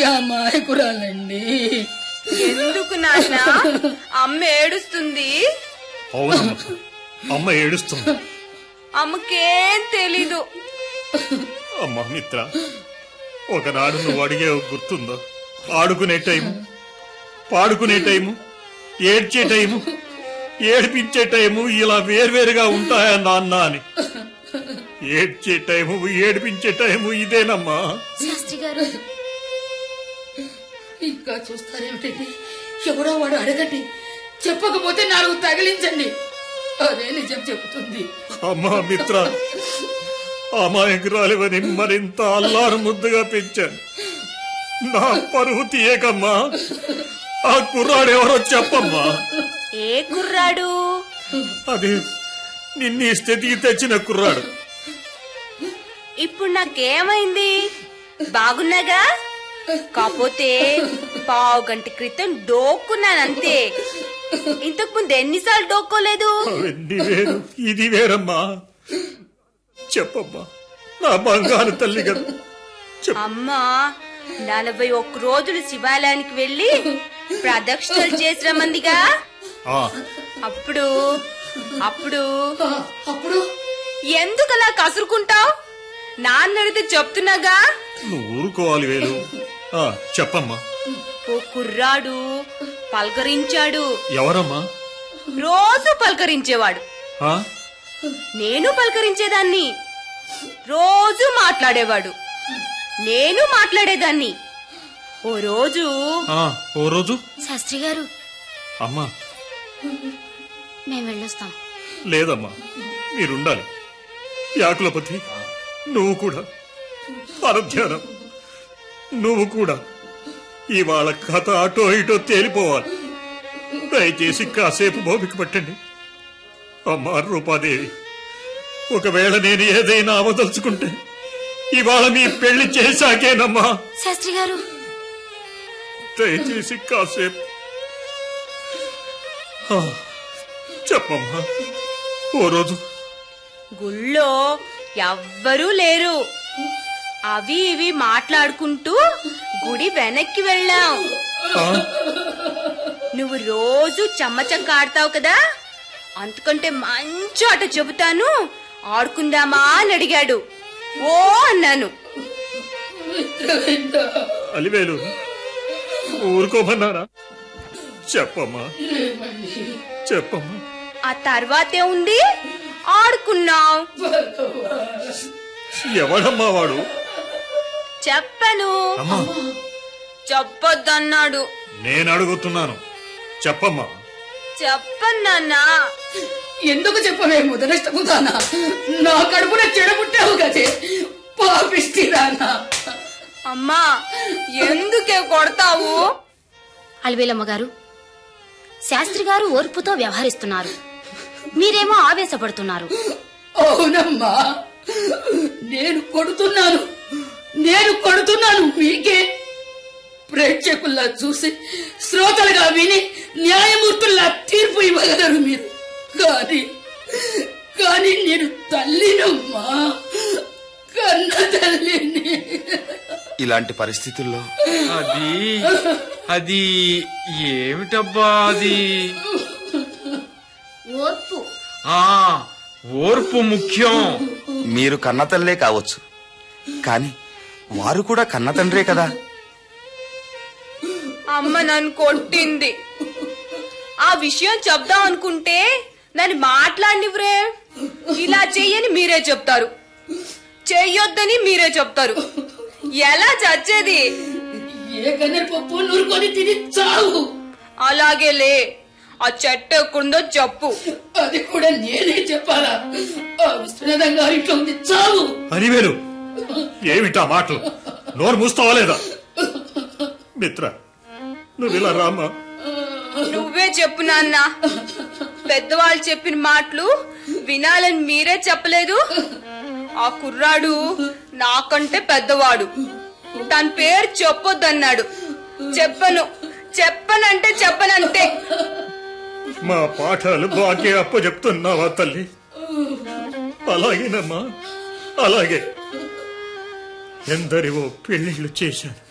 అమాయకురాలండి ఎందుకు నాన్న అమ్మ ఏడుస్తుంది అవునమ్మా అమ్మ ఏడుస్తుంది అమ్మకేం తెలీదు అమ్మా మిత్ర ఒకనాడు నువ్వు అడిగే గుర్తుందో ఆడుకునే టైము పాడుకునే టైము ఏడ్చే టైము ఏడిపించే టైము ఇలా వేర్వేరుగా ఉంటాయా నాన్న అని ఏడ్చే టైము ఏడిపించే టైము ఇదేనమ్మా శాస్త్రి గారు ఇంకా చూస్తారేమిటండి ఎవరో వాడు అడగండి చెప్పకపోతే నాలుగు తగిలించండి అదే నిజం చెబుతుంది అమ్మా మిత్ర అమాయకురాలివని మరింత అల్లారు ముద్దుగా పెంచాను నా పరువు తీయకమ్మా ఆ కుర్రాడెవరో చెప్పమ్మా ఏ కుర్రాడు అది నిన్ను ఈ స్థితికి తెచ్చిన కుర్రాడు ఇప్పుడు నాకేమైంది బాగున్నాగా కాకపోతే పావు గంట క్రితం డోక్కున్నానంతే ఇంతకు ముందు ఎన్నిసార్లు డోక్కోలేదు అవన్నీ వేరు ఇది వేరమ్మా చెప్పమ్మా నా బంగారు తల్లి కదా చెప్పు అమ్మా నలభై ఒక్క రోజులు శివాలయానికి వెళ్ళి ప్రదక్షిణలు చేసిన మందిగా ఆ, అప్పుడు అప్పుడు ఆ, అప్పుడు ఎందుకలా కసురుకుంటావు నాన్న అడిగితే చెప్తున్నాగా నువ్వు ఊరుకోవాలి వేలు ఆ, చెప్పమ్మా ఓ కుర్రాడు పలకరించాడు ఎవరమ్మా రోజు పలకరించేవాడు ఆ? నేను పలకరించేదాన్ని రోజు మాట్లాడేవాడు నేను మాట్లాడేదాన్ని ఓ రోజు ఆ, ఓ రోజు శాస్త్రి గారు అమ్మా మేము వెళ్ళొస్తాం లేదమ్మా మీరుండాలి యాకులపతి నువ్వు కూడా పరధ్యానం నువ్వు కూడా ఇవాళ కథ అటో ఇటో తేలిపోవాలి దయచేసి కాసేపు భౌమిక పట్టండి అమ్మా రూపాదేవి ఒకవేళ నేను ఏదైనా అవదలుచుకుంటే ఇవాళ మీ పెళ్లి చేశాకేనమ్మా శాస్త్రి గారు దయచేసి కాసేపు ఆ, చెప్పమ్మా ఓ రోజు గుళ్ళో ఎవ్వరూ లేరు అవి ఇవి మాట్లాడుకుంటూ గుడి వెనక్కి వెళ్ళాం ఆ, నువ్వు రోజు చెమ్మచక్క ఆడతావు కదా అంతకంటే మంచి ఆట చెబుతాను ఆడుకుందామా అని అడిగాడు ఓ అన్నాను మిత్రవింద అలివేలు ఊరుకోమన్నారా చెప్పమ్మా ఏమండి చెప్పమ్మా ఆ తర్వాతే ఉంది ఆడుకున్నాం భగవా ఎవడమ్మా వాడు చెప్పను అమ్మా చెప్పొద్దన్నాడు నేను అడుగుతున్నాను చెప్పమ్మా చెప్పన్నాన్నా ఎందుకు చెప్పవే ముదనష్టపుతానా నా కడుపున చెడబుట్టావు కదే పాపిష్టిదానా అమ్మా ఎందుకే కొడతావు అలివేలమ్మ గారు శాస్త్రి గారు ఓర్పుతో వ్యవహరిస్తున్నారు మీరేమో ఆవేశపడుతున్నారు అవునమ్మా నేను కొడుతున్నాను నేను కొడుతున్నాను మీకే ప్రేక్షకుల్లా చూసి శ్రోతలుగా విని న్యాయమూర్తుల్లా తీర్పు ఇవ్వగలరు మీరు కానీ కానీ నేను తల్లినమ్మా కన్న తల్లిని ఇలాంటి పరిస్థితుల్లో అది అది ఏమిటబ్బా అది ఓర్పు ఆ ఓర్పు ముఖ్యం మీరు కన్నతల్లే కావచ్చు కాని వారు కూడా కన్న తండ్రే కదా అమ్మ నన్ను కొట్టింది ఆ విషయం చెప్దాం అనుకుంటే నన్ను మాట్లాడినివ్వరే ఇలా చెయ్యని మీరే చెప్తారు చెయ్యొద్దని మీరే చెప్తారు ఎలా చచ్చేది ఏ కన్నె పప్పు నూరుకొని తిని చావు అలాగే లే ఆ చెట్టు ఎక్కడుందో చెప్పు అది కూడా నేనే చెప్పాలా ఆ విశ్వనాథం గారింట్లో ఉంది చావు అలివేలు ఏమిటా మాటలు నోరు మూస్తావా లేదా మిత్ర నువ్వు ఇలా రామా నువ్వే చెప్పు నాన్న పెద్దవాళ్ళు చెప్పిన మాటలు వినాలని మీరే చెప్పలేదు ఆ కుర్రాడు నాకంటే పెద్దవాడు తన పేరు చెప్పొద్దన్నాడు చెప్పను చెప్పనంటే చెప్పనంతే మా పాఠాలు బాకే అప్ప చెప్తున్నావా తల్లి అలాగేనమ్మా అలాగే ఎందరివో పెళ్లిళ్ళు చేశాను